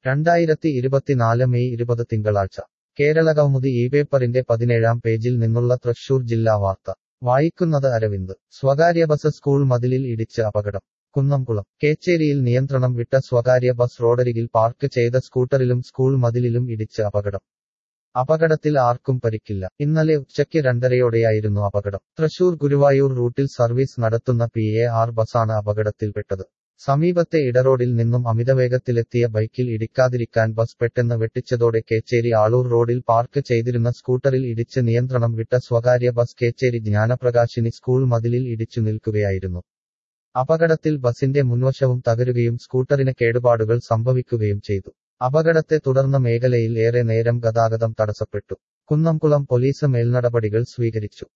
രണ്ടായിരത്തി ഇരുപത്തിനാല് മെയ് ഇരുപത് തിങ്കളാഴ്ച കേരള കൗമുദി ഈ പേപ്പറിന്റെ പതിനേഴാം പേജിൽ നിന്നുള്ള തൃശൂർ ജില്ലാ വാർത്ത വായിക്കുന്നത് അരവിന്ദ് സ്വകാര്യ ബസ് സ്കൂൾ മതിലിൽ ഇടിച്ച് അപകടം കുന്നംകുളം കേച്ചേരിയിൽ നിയന്ത്രണം വിട്ട സ്വകാര്യ ബസ് റോഡരികിൽ പാർക്ക് ചെയ്ത സ്കൂട്ടറിലും സ്കൂൾ മതിലിലും ഇടിച്ച് അപകടം അപകടത്തിൽ ആർക്കും പരിക്കില്ല ഇന്നലെ ഉച്ചയ്ക്ക് രണ്ടരയോടെയായിരുന്നു അപകടം തൃശൂർ ഗുരുവായൂർ റൂട്ടിൽ സർവീസ് നടത്തുന്ന പി എ ആർ ബസാണ് അപകടത്തിൽപ്പെട്ടത് സമീപത്തെ ഇടറോഡിൽ നിന്നും അമിതവേഗത്തിലെത്തിയ ബൈക്കിൽ ഇടിക്കാതിരിക്കാൻ ബസ് പെട്ടെന്ന് വെട്ടിച്ചതോടെ കേച്ചേരി ആളൂർ റോഡിൽ പാർക്ക് ചെയ്തിരുന്ന സ്കൂട്ടറിൽ ഇടിച്ച് നിയന്ത്രണം വിട്ട സ്വകാര്യ ബസ് കേച്ചേരി ജ്ഞാനപ്രകാശിനി സ്കൂൾ മതിലിൽ ഇടിച്ചു നിൽക്കുകയായിരുന്നു അപകടത്തിൽ ബസിന്റെ മുൻവശവും തകരുകയും സ്കൂട്ടറിന് കേടുപാടുകൾ സംഭവിക്കുകയും ചെയ്തു അപകടത്തെ തുടർന്ന് മേഖലയിൽ ഏറെ നേരം ഗതാഗതം തടസ്സപ്പെട്ടു കുന്നംകുളം പോലീസ് മേൽനടപടികൾ സ്വീകരിച്ചു